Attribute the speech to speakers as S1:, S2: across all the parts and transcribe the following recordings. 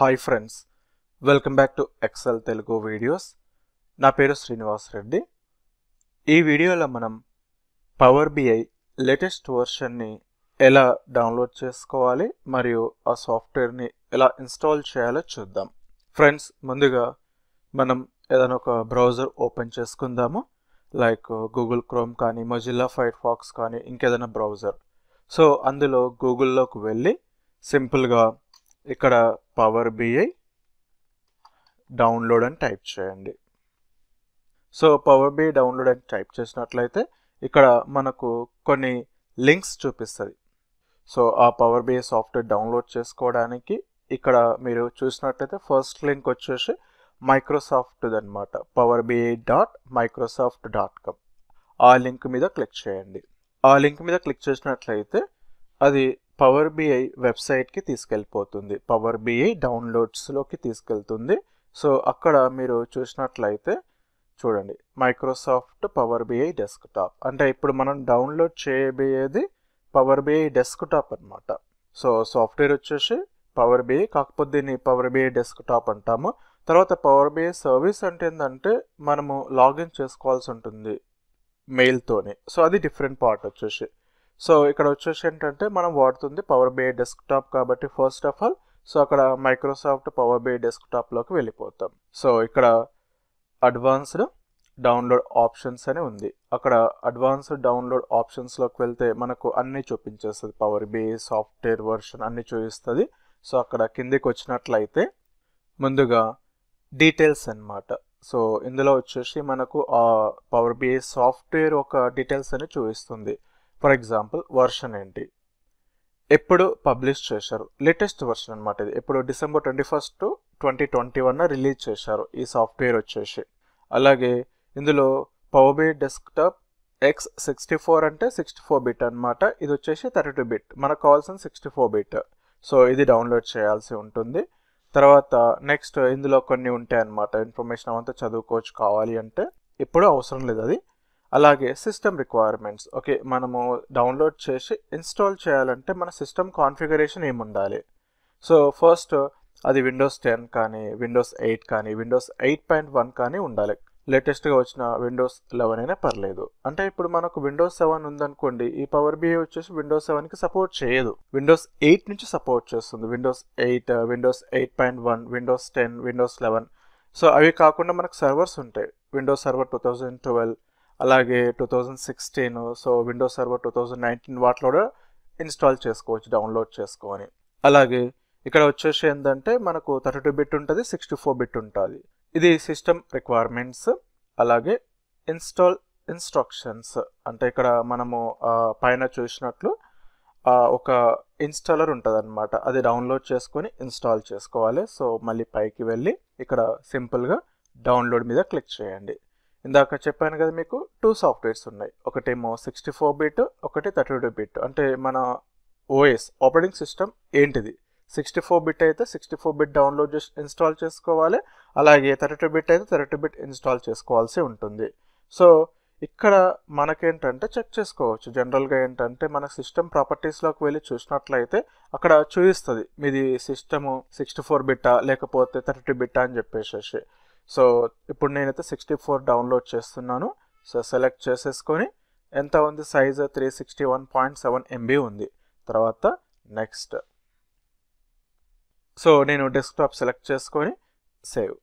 S1: hi friends welcome back to Excel Telugu videos నా పేరు శ్రీనివాస్ రెడ్డి ఈ వీడియోలో మనం పవర్ బిఐ లేటెస్ట్ వర్షన్ని ఎలా డౌన్లోడ్ చేసుకోవాలి మరియు ఆ సాఫ్ట్వేర్ని ఎలా ఇన్స్టాల్ చేయాలో చూద్దాం ఫ్రెండ్స్ ముందుగా మనం ఏదైనా ఒక బ్రౌజర్ ఓపెన్ చేసుకుందాము లైక్ గూగుల్ క్రోమ్ కానీ మొజిల్లా ఫైర్ ఫాక్స్ కానీ ఇంకేదైనా బ్రౌజర్ సో అందులో గూగుల్లోకి వెళ్ళి సింపుల్గా ఇక్కడ పవర్ బిఐ డౌన్లోడ్ అని టైప్ చేయండి సో పవర్ బిఐ డౌన్లోడ్ అని టైప్ చేసినట్లయితే ఇక్కడ మనకు కొన్ని లింక్స్ చూపిస్తుంది సో ఆ పవర్ బిఐ సాఫ్ట్వేర్ డౌన్లోడ్ చేసుకోవడానికి ఇక్కడ మీరు చూసినట్లయితే ఫస్ట్ లింక్ వచ్చేసి మైక్రోసాఫ్ట్ అనమాట power BI dot Microsoft dot com ఆ లింక్ మీద క్లిక్ చేయండి ఆ లింక్ మీద క్లిక్ చేసినట్లయితే అది పవర్ బిఐ వెబ్సైట్కి తీసుకెళ్ళిపోతుంది పవర్ బిఐ డౌన్లోడ్స్లోకి తీసుకెళ్తుంది సో అక్కడ మీరు చూసినట్లయితే చూడండి మైక్రోసాఫ్ట్ పవర్ బిఐ డెస్క్టాప్ అంటే ఇప్పుడు మనం డౌన్లోడ్ చేయబోయేది పవర్ బిఐ డెస్క్టాప్ అనమాట సో సాఫ్ట్వేర్ వచ్చేసి పవర్ బిఐ కాకపోతే దీన్ని పవర్ బిఐ డెస్క్టాప్ అంటాము తర్వాత పవర్ బిఐ సర్వీస్ అంటే ఏంటంటే మనము లాగిన్ చేసుకోవాల్సి ఉంటుంది మెయిల్తోని సో అది డిఫరెంట్ పార్ట్ వచ్చేసి సో ఇక్కడ వచ్చేసి ఏంటంటే మనం వాడుతుంది పవర్ బిఐ డెస్క్టాప్ కాబట్టి ఫస్ట్ ఆఫ్ ఆల్ సో అక్కడ మైక్రోసాఫ్ట్ పవర్ బిఐ డెస్క్టాప్లోకి వెళ్ళిపోతాం సో ఇక్కడ అడ్వాన్స్డ్ డౌన్లోడ్ ఆప్షన్స్ అని ఉంది అక్కడ అడ్వాన్స్డ్ డౌన్లోడ్ ఆప్షన్స్లోకి వెళ్తే మనకు అన్నీ చూపించేస్తుంది పవర్ బిఐ సాఫ్ట్వేర్ వర్షన్ అన్నీ చూపిస్తుంది సో అక్కడ కిందికి వచ్చినట్లయితే ముందుగా డీటెయిల్స్ అన్నమాట సో ఇందులో వచ్చేసి మనకు ఆ పవర్ బిఐ సాఫ్ట్వేర్ ఒక డీటెయిల్స్ అని చూపిస్తుంది ఫర్ ఎగ్జాంపుల్ వర్షన్ ఏంటి ఎప్పుడు పబ్లిష్ చేశారు లేటెస్ట్ వర్షన్ అనమాట ఇది ఇప్పుడు December twenty first twenty twenty one release చేశారు ఈ సాఫ్ట్వేర్ వచ్చేసి అలాగే ఇందులో power BI desktop X sixty four అంటే సిక్స్టీ ఫోర్ బిట్ అనమాట ఇది వచ్చేసి థర్టీ టూ బిట్ మనకు కావాల్సిన సిక్స్టీ ఫోర్ బిట్ సో ఇది డౌన్లోడ్ చేయాల్సి ఉంటుంది తర్వాత నెక్స్ట్ ఇందులో కొన్ని ఉంటాయి అన్నమాట ఇన్ఫర్మేషన్ అవంతా చదువుకోవచ్చు కావాలి అంటే ఇప్పుడు అవసరం లేదు అది అలాగే సిస్టమ్ రిక్వైర్మెంట్స్ ఓకే మనము డౌన్లోడ్ చేసి ఇన్స్టాల్ చేయాలంటే మన సిస్టమ్ కాన్ఫిగరేషన్ ఏమి ఉండాలి సో ఫస్ట్ అది విండోస్ టెన్ కానీ విండోస్ ఎయిట్ కానీ విండోస్ ఎయిట్ పాయింట్ వన్ కానీ ఉండాలి లేటెస్ట్గా వచ్చిన విండోస్ లెవెన్ అయినా పర్లేదు అంటే ఇప్పుడు మనకు విండోస్ సెవెన్ ఉందనుకోండి ఈ పవర్ బిఐ వచ్చేసి విండోస్ సెవెన్కి సపోర్ట్ చేయదు విండోస్ ఎయిట్ నుంచి సపోర్ట్ చేస్తుంది Windows eight Windows eight point one Windows ten Windows eleven so అవి కాకుండా మనకు సర్వర్స్ ఉంటాయి Windows server two thousand twelve అలాగే two thousand sixteen so Windows server two thousand nineteen వాటిలో కూడా ఇన్స్టాల్ చేసుకోవచ్చు డౌన్లోడ్ చేసుకొని అలాగే ఇక్కడ వచ్చేసి ఏంటంటే మనకు థర్టీ టూ బిట్ ఉంటుంది సిక్స్టీ ఫోర్ బిట్ ఉంటుంది ఇది సిస్టమ్ రిక్వైర్మెంట్స్ అలాగే ఇన్స్టాల్ ఇన్స్ట్రక్షన్స్ అంటే ఇక్కడ మనము పైన చూసినట్లు ఒక ఇన్స్టాలర్ ఉంటుంది అనమాట అది డౌన్లోడ్ చేసుకొని ఇన్స్టాల్ చేసుకోవాలి సో మళ్ళీ పైకి వెళ్ళి ఇక్కడ సింపుల్గా డౌన్లోడ్ మీద క్లిక్ చేయండి ఇందాక చెప్పాను కదా మీకు టూ సాఫ్ట్వేర్స్ ఉన్నాయి ఒకటేమో సిక్స్టీ ఫోర్ బిట్ ఒకటి థర్టీ టూ బిట్ అంటే మన ఓఎస్ ఆపరేటింగ్ సిస్టమ్ ఏంటిది సిక్స్టీ ఫోర్ బిట్ అయితే సిక్స్టీ ఫోర్ బిట్ డౌన్లోడ్ చేసి ఇన్స్టాల్ చేసుకోవాలి అలాగే థర్టీ టూ బిట్ అయితే థర్టీ టూ బిట్ ఇన్స్టాల్ చేసుకోవాల్సి ఉంటుంది సో ఇక్కడ మనకేంటంటే చెక్ చేసుకోవచ్చు జనరల్గా ఏంటంటే మన సిస్టమ్ ప్రాపర్టీస్లోకి వెళ్ళి చూసినట్లయితే అక్కడ చూపిస్తుంది మీది సిస్టము సిక్స్టీ ఫోర్ బిట్టా లేకపోతే థర్టీ టూ బిట్టా అని చెప్పేసేసి సో ఇప్పుడు నేనైతే సిక్స్టీ ఫోర్ డౌన్లోడ్ చేస్తున్నాను సో సెలెక్ట్ చేసేసుకొని ఎంత ఉంది size three sixty one point seven MB ఉంది తర్వాత నెక్స్ట్ సో నేను డెస్క్టాప్ సెలెక్ట్ చేసుకొని సేవ్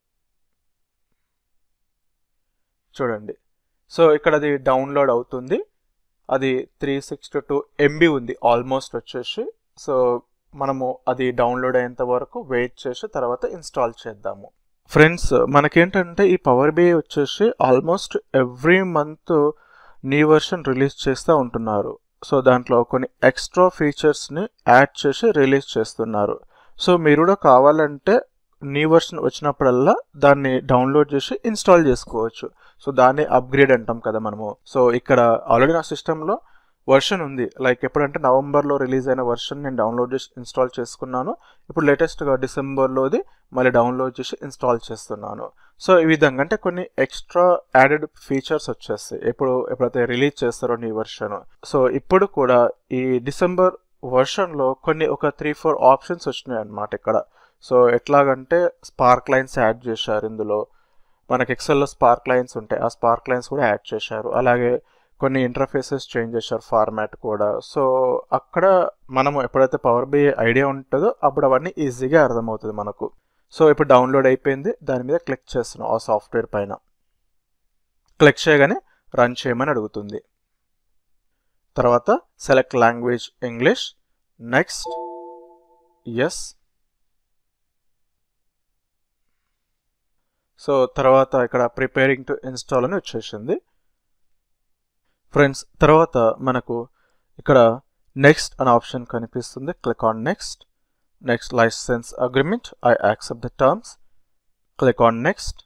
S1: చూడండి సో ఇక్కడ అది డౌన్లోడ్ అవుతుంది అది త్రీ సిక్స్టీ టూ ఎంబీ ఉంది ఆల్మోస్ట్ వచ్చేసి సో మనము అది డౌన్లోడ్ అయ్యేంత వరకు వెయిట్ చేసి తర్వాత ఇన్స్టాల్ చేద్దాము ఫ్రెండ్స్ మనకేంటంటే ఈ పవర్ బిఐ వచ్చేసి almost every month new version release చేస్తూ ఉంటున్నారు సో దాంట్లో కొన్ని ఎక్స్ట్రా ఫీచర్స్ని యాడ్ చేసి రిలీజ్ చేస్తున్నారు సో మీరు కూడా కావాలంటే న్యూ వర్షన్ వచ్చినప్పుడల్లా దాన్ని డౌన్లోడ్ చేసి ఇన్స్టాల్ చేసుకోవచ్చు సో దాన్ని అప్గ్రేడ్ అంటాం కదా మనము సో ఇక్కడ ఆల్రెడీ నా సిస్టంలో వర్షన్ ఉంది లైక్ ఎప్పుడంటే నవంబర్లో రిలీజ్ అయిన వర్షన్ నేను డౌన్లోడ్ చేసి ఇన్స్టాల్ చేసుకున్నాను ఇప్పుడు లేటెస్ట్గా డిసెంబర్లోది మళ్ళీ డౌన్లోడ్ చేసి ఇన్స్టాల్ చేస్తున్నాను సో ఈ విధంగా అంటే కొన్ని ఎక్స్ట్రా యాడెడ్ ఫీచర్స్ వచ్చేస్తాయి ఎప్పుడు ఎప్పుడైతే రిలీజ్ చేస్తారో నీ వర్షన్ సో ఇప్పుడు కూడా ఈ డిసెంబర్ వర్షన్లో కొన్ని ఒక త్రీ ఫోర్ ఆప్షన్స్ వచ్చినాయి అన్నమాట ఇక్కడ సో ఎట్లాగంటే స్పార్క్ లైన్స్ యాడ్ చేశారు ఇందులో మనకి ఎక్సెల్లో స్పార్క్ లైన్స్ ఉంటాయి ఆ స్పార్క్ లైన్స్ కూడా యాడ్ చేశారు అలాగే కొన్ని ఇంటర్ఫేసెస్ చేంజ్ చేశారు ఫార్మాట్ కూడా సో అక్కడ మనం ఎప్పుడైతే పవర్ బి ఐడియా ఉంటుందో అప్పుడు అవన్నీ ఈజీగా అర్థమవుతుంది మనకు సో ఇప్పుడు డౌన్లోడ్ అయిపోయింది దాని మీద క్లిక్ చేస్తున్నాం ఆ సాఫ్ట్వేర్ పైన క్లిక్ చేయగానే రన్ చేయమని అడుగుతుంది తర్వాత select language English next yes so తర్వాత ఇక్కడ ప్రిపేరింగ్ టు ఇన్స్టాల్ అని వచ్చేసింది ఫ్రెండ్స్ తర్వాత మనకు ఇక్కడ నెక్స్ట్ అనే ఆప్షన్ కనిపిస్తుంది click on next next license agreement I accept the terms click on next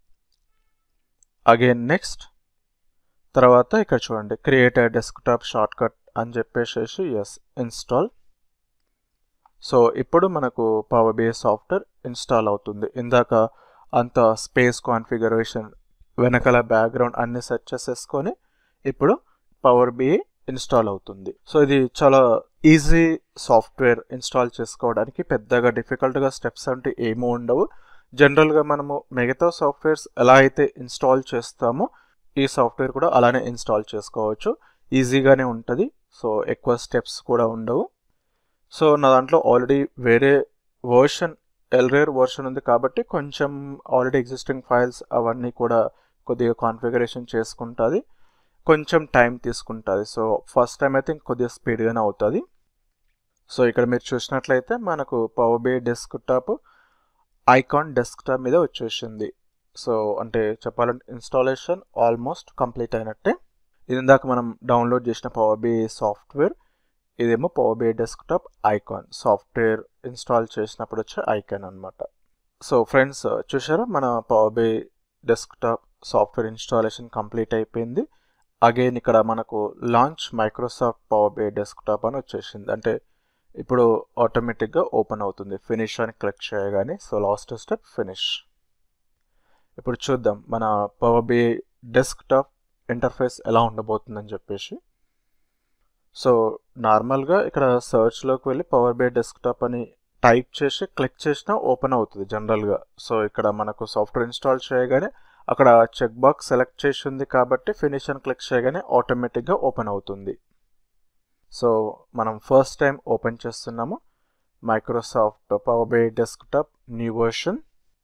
S1: again next తర్వాత ఇక్కడ చూడండి create a desktop shortcut అని చెప్పేసి ఎస్ ఇన్స్టాల్ సో ఇప్పుడు మనకు పవర్ బిఐ సాఫ్ట్వేర్ ఇన్స్టాల్ అవుతుంది ఇందాక అంత స్పేస్ కాన్ఫిగరేషన్ వెనకాల బ్యాక్గ్రౌండ్ అన్ని సెట్ చేసేసుకొని ఇప్పుడు పవర్ బిఐ ఇన్స్టాల్ అవుతుంది సో ఇది చాలా ఈజీ సాఫ్ట్వేర్ ఇన్స్టాల్ చేసుకోవడానికి పెద్దగా డిఫికల్ట్గా స్టెప్స్ అంటే ఏమీ ఉండవు జనరల్గా మనము మిగతా సాఫ్ట్వేర్స్ ఎలా అయితే ఇన్స్టాల్ చేస్తామో ఈ సాఫ్ట్వేర్ కూడా అలానే ఇన్స్టాల్ చేసుకోవచ్చు ఈజీగానే ఉంటుంది సో ఎక్కువ స్టెప్స్ కూడా ఉండవు సో నా దాంట్లో ఆల్రెడీ వేరే వర్షన్ ఎల్రేర్ వర్షన్ ఉంది కాబట్టి కొంచెం ఆల్రెడీ ఎగ్జిస్టింగ్ ఫైల్స్ అవన్నీ కూడా కొద్దిగా కాన్ఫిగరేషన్ చేసుకుంటుంది కొంచెం టైం తీసుకుంటుంది సో ఫస్ట్ టైం అయితే కొద్దిగా స్పీడ్గానే అవుతుంది సో ఇక్కడ మీరు చూసినట్లయితే మనకు power BI desktop icon desktop మీద వచ్చేసింది సో అంటే చెప్పాలంటే ఇన్స్టాలేషన్ ఆల్మోస్ట్ కంప్లీట్ అయినట్టే ఇది ఇందాక మనం డౌన్లోడ్ చేసిన పవర్ బి సాఫ్ట్వేర్ ఇదేమో power BI desktop icon software install చేసినప్పుడు వచ్చే ఐకాన్ అనమాట సో ఫ్రెండ్స్ చూసారా మన power BI desktop software installation complete అయిపోయింది అగైన్ ఇక్కడ మనకు launch Microsoft power BI desktop అని వచ్చేసింది అంటే ఇప్పుడు ఆటోమేటిక్గా ఓపెన్ అవుతుంది ఫినిష్ అని క్లిక్ చేయగానే సో లాస్ట్ స్టెప్ ఫినిష్ ఇప్పుడు చూద్దాం మన పవర్ బి డెస్క్టాప్ ఇంటర్ఫేస్ ఎలా ఉండబోతుందని చెప్పేసి సో నార్మల్గా ఇక్కడ సర్చ్లోకి వెళ్ళి పవర్ బై డెస్క్టాప్ అని టైప్ చేసి క్లిక్ చేసినా ఓపెన్ అవుతుంది జనరల్గా సో ఇక్కడ మనకు సాఫ్ట్వేర్ ఇన్స్టాల్ చేయగానే అక్కడ చెక్ బాక్స్ సెలెక్ట్ చేసి ఉంది కాబట్టి ఫినిష్ అని క్లిక్ చేయగానే ఆటోమేటిక్గా ఓపెన్ అవుతుంది సో మనం ఫస్ట్ టైం ఓపెన్ చేస్తున్నాము Microsoft power BI desktop new version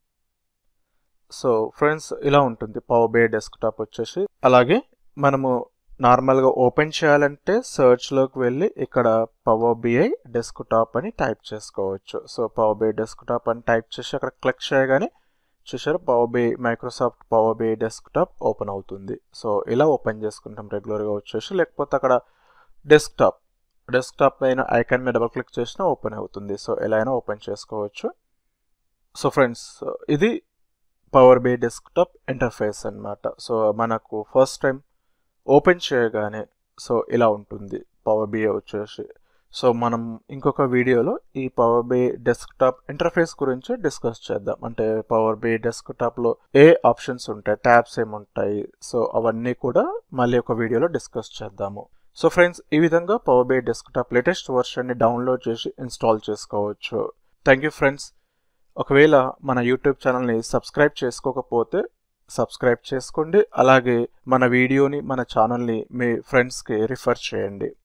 S1: so friends ఇలా ఉంటుంది పవర్ బై డెస్క్టాప్ వచ్చేసి అలాగే మనము నార్మల్గా ఓపెన్ చేయాలంటే సర్చ్లోకి వెళ్ళి ఇక్కడ పవర్ బిఐ డెస్క్టాప్ అని టైప్ చేసుకోవచ్చు సో పవర్ బిఐ డెస్క్టాప్ అని టైప్ చేసి అక్కడ క్లిక్ చేయగానే చూసారు power BI Microsoft power BI desktop open అవుతుంది సో ఇలా ఓపెన్ చేసుకుంటాం రెగ్యులర్గా వచ్చేసి లేకపోతే అక్కడ డెస్క్టాప్ డెస్క్టాప్ పైన ఐకాన్ మీద డబుల్ క్లిక్ చేసినా ఓపెన్ అవుతుంది సో ఎలా అయినా ఓపెన్ చేసుకోవచ్చు సో ఫ్రెండ్స్ ఇది పవర్ బై డెస్క్టాప్ ఇంటర్ఫేస్ అనమాట సో మనకు ఫస్ట్ టైం ఓపెన్ చేయగానే సో ఇలా ఉంటుంది పవర్ బిఐ వచ్చేసి సో మనం ఇంకొక వీడియోలో ఈ పవర్ బై డెస్క్టాప్ ఇంటర్ఫేస్ గురించి డిస్కస్ చేద్దాం అంటే పవర్ బై డెస్క్టాప్లో ఏ ఆప్షన్స్ ఉంటాయి ట్యాబ్స్ ఏముంటాయి సో అవన్నీ కూడా మళ్ళీ ఒక వీడియోలో డిస్కస్ చేద్దాము సో ఫ్రెండ్స్ ఈ విధంగా పవర్ బై డెస్క్టాప్ లేటెస్ట్ వర్షన్ని డౌన్లోడ్ చేసి ఇన్స్టాల్ చేసుకోవచ్చు థ్యాంక్ యూ ఫ్రెండ్స్ ఒకవేళ మన యూట్యూబ్ ఛానల్ని సబ్స్క్రైబ్ చేసుకోకపోతే సబ్స్క్రైబ్ చేసుకోండి అలాగే మన వీడియోని మన ఛానల్ని మీ ఫ్రెండ్స్కి రిఫర్ చేయండి